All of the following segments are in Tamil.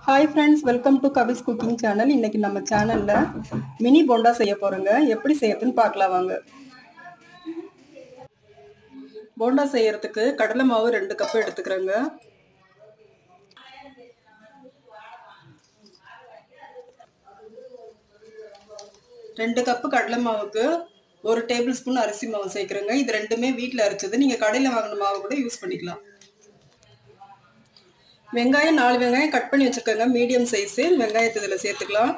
hi friends welcome to Kavi's cooking channel இன்னைக்கு நம்ம சேனல்ல மினி போண்டா செய்ய போறோங்க எப்படி செய்யறதுன்னு பார்க்கலாம் வாங்க போண்டா செய்யறதுக்கு கடலை மாவு ரெண்டு கப் எடுத்துக்கிறேங்க ரெண்டு கப்பு கடலை மாவுக்கு ஒரு டேபிள் ஸ்பூன் அரிசி மாவு சேர்க்குறேங்க இது ரெண்டுமே வீட்டில் அரைச்சது நீங்கள் கடையில் வாங்கின மாவு கூட யூஸ் பண்ணிக்கலாம் வெங்காயம் நாலு வெங்காயம் கட் பண்ணி வச்சுருக்கேங்க மீடியம் சைஸு வெங்காயத்தை இதில் சேர்த்துக்கலாம்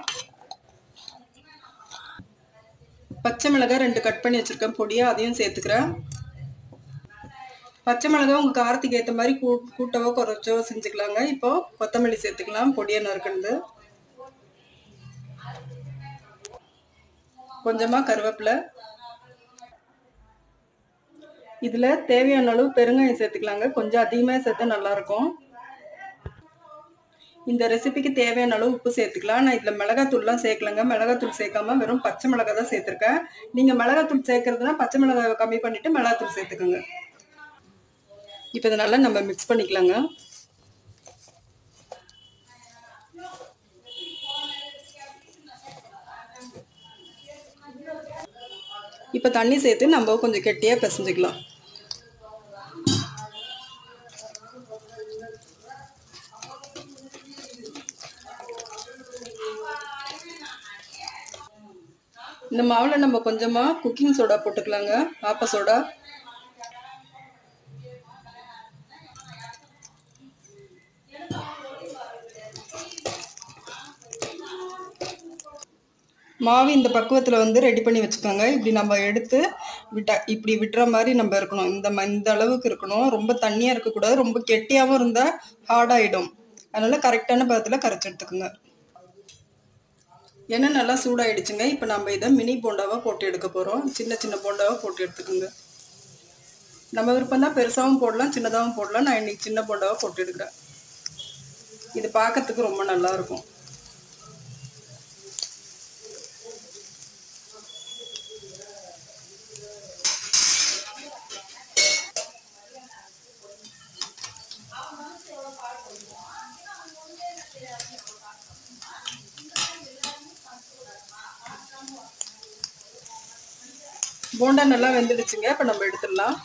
பச்சை மிளகாய் ரெண்டு கட் பண்ணி வச்சுருக்கேன் பொடியாக அதையும் சேர்த்துக்கிறேன் பச்சை மிளகாய் உங்கள் காரத்துக்கு ஏற்ற மாதிரி கூ கூட்டவோ குறைச்சோ செஞ்சுக்கலாங்க இப்போ கொத்தமல்லி சேர்த்துக்கலாம் பொடியாக நறுக்கணுது கொஞ்சமாக கருவேப்பிலை இதில் தேவையான அளவு பெருங்காயம் சேர்த்துக்கலாங்க கொஞ்சம் அதிகமாக சேர்த்தா நல்லாயிருக்கும் இந்த ரெசிபிக்கு தேவையான அளவு உப்பு சேர்த்துக்கலாம் நான் இதில் மிளகாத்தூள்லாம் சேர்க்கலங்க மிளகாத்தூள் சேர்க்காம வெறும் பச்சை மிளகாய் தான் சேர்த்துருக்கேன் நீங்கள் மிளகாத்தூள் சேர்க்கறதுனா பச்சை மிளகாய் கம்மி பண்ணிவிட்டு மிளகாத்தூள் சேர்த்துக்கோங்க இப்போ இதை நல்லா நம்ம மிக்ஸ் பண்ணிக்கலாங்க இப்போ தண்ணி சேர்த்து நம்ம கொஞ்சம் கெட்டியாக பிசைஞ்சுக்கலாம் இந்த மாவில் நம்ம கொஞ்சமாக குக்கிங் சோடா போட்டுக்கலாங்க ஆப்ப சோடா மாவு இந்த பக்குவத்தில் வந்து ரெடி பண்ணி வச்சுக்கோங்க இப்படி நம்ம எடுத்து விட்ட இப்படி விட்டுற மாதிரி நம்ம இருக்கணும் இந்த ம இந்த அளவுக்கு இருக்கணும் ரொம்ப தண்ணியாக இருக்கக்கூடாது ரொம்ப கெட்டியாகவும் இருந்தால் ஹார்டாகிடும் அதனால் கரெக்டான பதத்தில் கரைச்சி எடுத்துக்கோங்க எண்ணெய் நல்லா சூடாயிடுச்சுங்க இப்போ நம்ம இதை மினி போண்டாவாக போட்டு எடுக்க போகிறோம் சின்ன சின்ன போண்டாவாக போட்டு எடுத்துக்கோங்க நம்ம விருப்பம் தான் பெருசாகவும் போடலாம் சின்னதாகவும் போடலாம் நான் இன்னைக்கு சின்ன போண்டாவாக போட்டு எடுக்கிறேன் இது பார்க்கறதுக்கு ரொம்ப நல்லா இருக்கும் போண்டா நல்லா வெந்துடுச்சுங்க இப்போ நம்ம எடுத்துடலாம்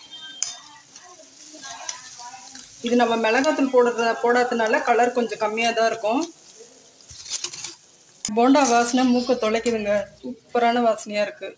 இது நம்ம மிளகாத்தூள் போடுறத போடாததுனால கலர் கொஞ்சம் கம்மியாக தான் இருக்கும் போண்டா வாசனை மூக்க தொலைக்குதுங்க சூப்பரான வாசனையாக இருக்குது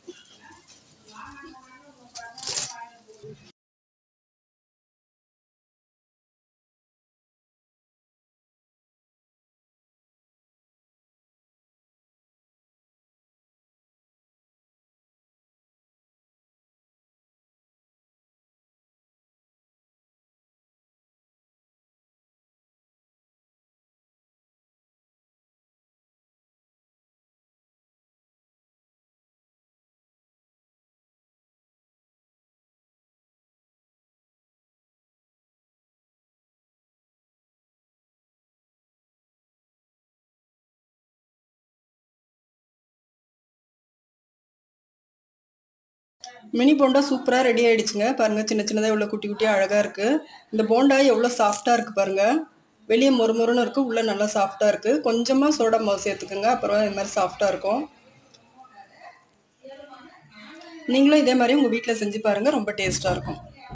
மினி போண்டா சூப்பராக ரெடி ஆகிடுச்சுங்க பாருங்கள் சின்ன சின்னதாக எவ்வளோ குட்டி குட்டியாக அழகாக இருக்குது இந்த போண்டா எவ்வளோ சாஃப்டாக இருக்குது பாருங்கள் வெளியே மொறு மொறுன்னு இருக்குது உள்ளே நல்லா சாஃப்டாக இருக்குது கொஞ்சமாக சோடா மாவு சேர்த்துக்குங்க அப்புறம் இது மாதிரி சாஃப்டாக இருக்கும் நீங்களும் இதே மாதிரி உங்கள் வீட்டில் செஞ்சு பாருங்கள் ரொம்ப டேஸ்ட்டாக இருக்கும்